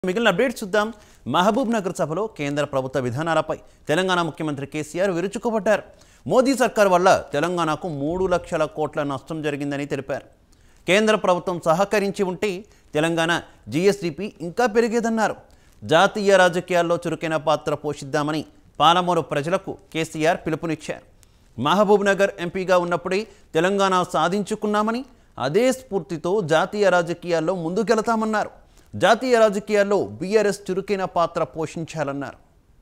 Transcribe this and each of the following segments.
మిగిలిన అప్డేట్స్ చూద్దాం మహబూబ్ నగర్ సభలో కేంద్ర ప్రభుత్వ విధానాలపై తెలంగాణ ముఖ్యమంత్రి కేసీఆర్ విరుచుకుపడ్డారు మోదీ సర్కార్ వల్ల తెలంగాణకు మూడు లక్షల కోట్ల నష్టం జరిగిందని తెలిపారు కేంద్ర ప్రభుత్వం సహకరించి ఉంటే తెలంగాణ జీఎస్డీపీ ఇంకా పెరిగేదన్నారు జాతీయ రాజకీయాల్లో చురుకైన పాత్ర పోషిద్దామని పాలమూరు ప్రజలకు కేసీఆర్ పిలుపునిచ్చారు మహబూబ్ నగర్ ఎంపీగా ఉన్నప్పుడే తెలంగాణ సాధించుకున్నామని అదే స్ఫూర్తితో జాతీయ రాజకీయాల్లో ముందుకెళతామన్నారు జాతీయ రాజకీయాల్లో బీఆర్ఎస్ చురుకైన పాత్ర పోషించాలన్నారు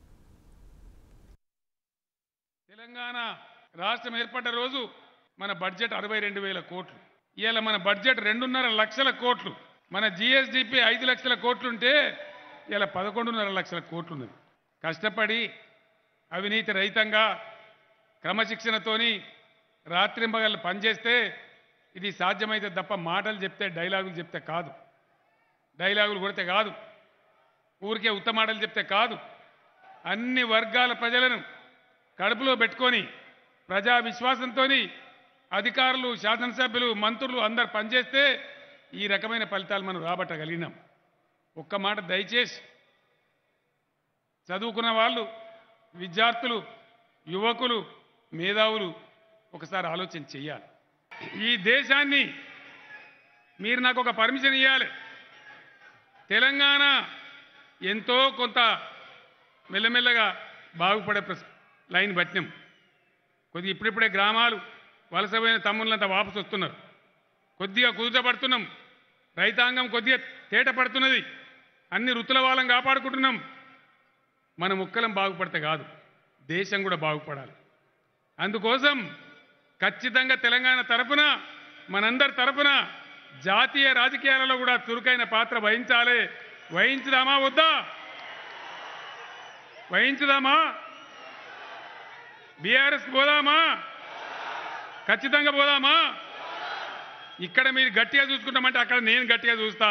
తెలంగాణ రాష్ట్రం ఏర్పడ్డ రోజు మన బడ్జెట్ అరవై రెండు వేల కోట్లు ఇవాళ మన బడ్జెట్ రెండున్నర లక్షల కోట్లు మన జిఎస్డిపి ఐదు లక్షల కోట్లుంటే ఇలా పదకొండున్నర లక్షల కోట్లు ఉన్నది కష్టపడి అవినీతి రహితంగా క్రమశిక్షణతోని రాత్రింబగళ్ళు పనిచేస్తే ఇది సాధ్యమైతే తప్ప మాటలు చెప్తే డైలాగులు చెప్తే కాదు డైలాగులు కొడితే కాదు ఊరికే ఉత్త మాటలు చెప్తే కాదు అన్ని వర్గాల ప్రజలను కడుపులో పెట్టుకొని ప్రజా విశ్వాసంతో అధికారులు శాసనసభ్యులు మంత్రులు అందరు పనిచేస్తే ఈ రకమైన ఫలితాలు మనం రాబట్టగలిగినాం ఒక్క మాట దయచేసి చదువుకున్న వాళ్ళు విద్యార్థులు యువకులు మేధావులు ఒకసారి ఆలోచన చెయ్యాలి ఈ దేశాన్ని మీరు నాకు ఒక పర్మిషన్ ఇవ్వాలి తెలంగాణ ఎంతో కొంత మెల్లమెల్లగా బాగుపడే ప్రస్- లైన్ పట్టినాం కొద్దిగా ఇప్పుడిప్పుడే గ్రామాలు వలసపోయిన తమ్ముళ్ళంతా వాపసు వస్తున్నారు కొద్దిగా కుదుట పడుతున్నాం రైతాంగం కొద్దిగా తేట పడుతున్నది అన్ని రుతుల వాళ్ళం కాపాడుకుంటున్నాం మన ముక్కలం బాగుపడితే కాదు దేశం కూడా బాగుపడాలి అందుకోసం ఖచ్చితంగా తెలంగాణ తరపున మనందరి తరపున జాతీయ రాజకీయాలలో కూడా చురుకైన పాత్ర వహించాలి వహించుదామా వద్దా వహించుదామా బీఆర్ఎస్ పోదామా ఖచ్చితంగా పోదామా ఇక్కడ మీరు గట్టిగా చూసుకుంటామంటే అక్కడ నేను గట్టిగా చూస్తా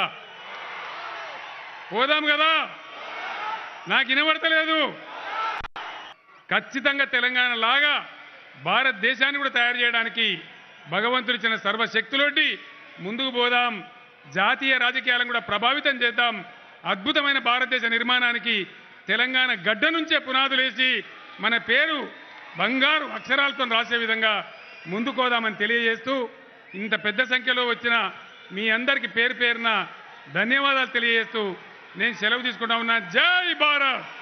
పోదాం కదా నాకు వినబడతలేదు ఖచ్చితంగా తెలంగాణ లాగా భారతదేశాన్ని కూడా తయారు చేయడానికి భగవంతుడు ఇచ్చిన సర్వశక్తులోటి ముందుకు పోదాం జాతీయ రాజకీయాలను కూడా ప్రభావితం చేద్దాం అద్భుతమైన భారతదేశ నిర్మాణానికి తెలంగాణ గడ్డ నుంచే పునాదులేసి మన పేరు బంగారు అక్షరాలతో రాసే విధంగా ముందుకోదామని తెలియజేస్తూ ఇంత పెద్ద సంఖ్యలో వచ్చిన మీ అందరికీ పేరు పేరున ధన్యవాదాలు తెలియజేస్తూ నేను సెలవు తీసుకుంటా ఉన్నా జై భారత్